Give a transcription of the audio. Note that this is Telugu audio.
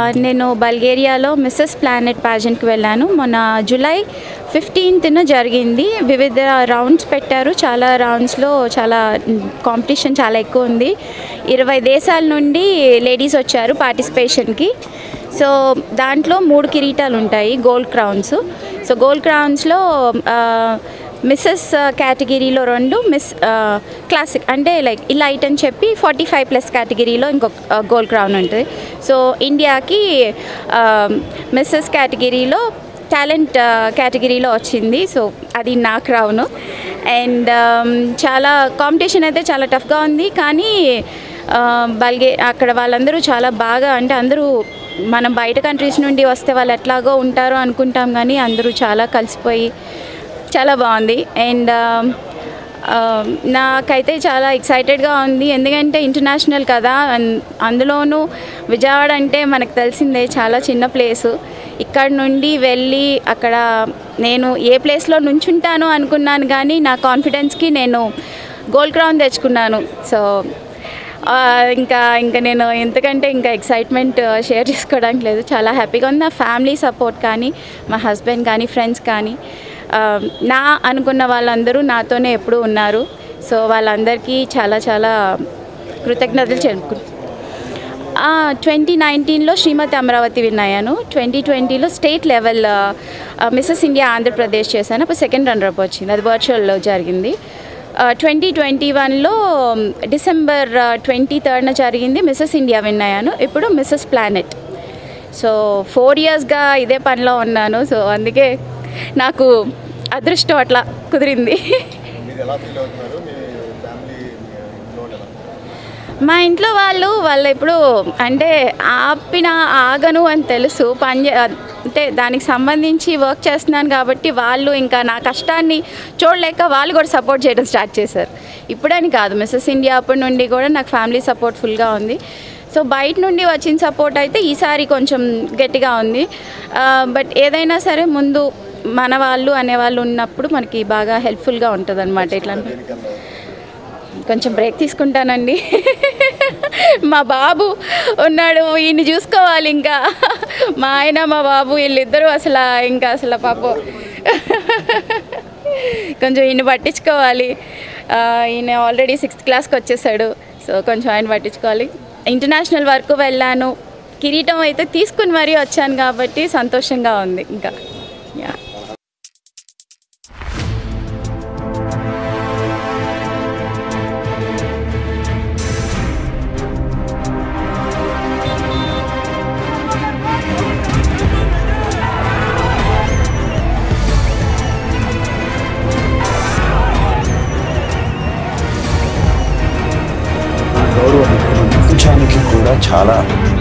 నేను బల్గేరియాలో మిస్సెస్ ప్లానెట్ ప్యాజెంట్కి వెళ్ళాను మొన్న జూలై ఫిఫ్టీన్త్న జరిగింది వివిధ రౌండ్స్ పెట్టారు చాలా రౌండ్స్లో చాలా కాంపిటీషన్ చాలా ఎక్కువ ఉంది ఇరవై దేశాల నుండి లేడీస్ వచ్చారు పార్టిసిపేషన్కి సో దాంట్లో మూడు కిరీటాలు ఉంటాయి గోల్డ్ క్రౌన్స్ సో గోల్డ్ క్రౌన్స్లో మిస్సెస్ కేటగిరీలో రెండు మిస్ క్లాసిక్ అంటే లైక్ ఇలైట్ అని చెప్పి ఫార్టీ ఫైవ్ ప్లస్ కేటగిరీలో ఇంకొక గోల్డ్ క్రౌన్ ఉంటుంది సో ఇండియాకి మిస్సెస్ కేటగిరీలో టాలెంట్ కేటగిరీలో వచ్చింది సో అది నా క్రౌన్ అండ్ చాలా కాంపిటీషన్ అయితే చాలా టఫ్గా ఉంది కానీ ఆ, బల్గే అక్కడ వాళ్ళందరూ చాలా బాగా అంటే అందరూ మనం బయట కంట్రీస్ నుండి వస్తే వాళ్ళు ఎట్లాగో ఉంటారో అనుకుంటాం కానీ అందరూ చాలా కలిసిపోయి చాలా బాగుంది అండ్ నాకైతే చాలా ఎక్సైటెడ్గా ఉంది ఎందుకంటే ఇంటర్నేషనల్ కదా అన్- అందులోనూ విజయవాడ అంటే మనకు తెలిసిందే చాలా చిన్న ప్లేసు ఇక్కడ నుండి వెళ్ళి అక్కడ నేను ఏ ప్లేస్లో నుంచుంటాను అనుకున్నాను కానీ నా కాన్ఫిడెన్స్కి నేను గోల్డ్ క్రౌన్ తెచ్చుకున్నాను సో ఆ, ఇంకా ఇంకా నేను ఎంతకంటే ఇంకా ఎక్సైట్మెంట్ షేర్ చేసుకోవడానికి లేదు చాలా హ్యాపీగా ఉంది నా ఫ్యామిలీ సపోర్ట్ కానీ మా హస్బెండ్ కానీ ఫ్రెండ్స్ కానీ ఆ, నా అనుకున్న వాళ్ళందరూ నాతోనే ఎప్పుడూ ఉన్నారు సో వాళ్ళందరికీ చాలా చాలా కృతజ్ఞతలు చెప్పుకుంటున్నాను ట్వంటీ నైన్టీన్లో శ్రీమతి అమరావతి విన్ అయ్యాను ట్వంటీ ట్వంటీలో state level Mrs India Andhra Pradesh చేశాను అప్పుడు సెకండ్ రన్నర్ అప్ వచ్చింది అది వర్చువల్లో జరిగింది ట్వంటీ ట్వంటీ వన్లో డిసెంబర్ ట్వంటీ థర్డ్న జరిగింది మిస్సెస్ ఇండియా విన్ అయ్యాను ఇప్పుడు మిస్సెస్ ప్లానెట్ సో ఫోర్ ఇయర్స్గా ఇదే పనిలో ఉన్నాను సో అందుకే నాకు అదృష్టం అట్లా కుదిరింది మీరు ఎలా ఫీల్ అవుతున్నారు మీ ఫ్యామిలీ మీ ఇంట్లో వాళ్ళు ఎలా మా ఇంట్లో వాళ్ళు వాళ్ళు ఎప్పుడు అంటే ఆపిన ఆగను అని తెలుసు పని చే- అంటే దానికి సంబంధించి వర్క్ చేస్తున్నాను కాబట్టి వాళ్ళు ఇంకా నా కష్టాన్ని చూడలేక వాళ్ళు కూడా సపోర్ట్ చేయడం స్టార్ట్ చేశారు ఇప్పుడని కాదు మిస్సెస్ ఇండియా అప్పటి నుండి కూడా నాకు ఫ్యామిలీ సపోర్ట్ ఫుల్గా ఉంది సో బయట నుండి వచ్చిన సపోర్ట్ అయితే ఈసారి కొంచెం గట్టిగా ఉంది బట్ ఏదైనా సరే ముందు మన వాళ్ళు అనేవాళ్ళు ఉన్నప్పుడు మనకి బాగా హెల్ప్ఫుల్గా ఉంటుంది అనమాట ఇట్లా దేనికన్నా కొంచెం బ్రేక్ తీసుకుంటానండి మా బాబు ఉన్నాడు ఈయన్ని చూసుకోవాలి ఇంకా మా ఆయన మా బాబు వీళ్ళిద్దరూ అసలు ఇంకా అసలు పాపం కొంచెం ఈయన పట్టించుకోవాలి ఆ, ఈయన ఆల్రెడీ సిక్స్త్ క్లాస్కి వచ్చేసాడు సో కొంచెం ఆయన పట్టించుకోవాలి ఇంటర్నేషనల్ వరకు వెళ్ళాను కిరీటం అయితే తీసుకుని మరీ వచ్చాను కాబట్టి సంతోషంగా ఉంది ఇంకా యా ప్రపంచానికి కూడా చాలా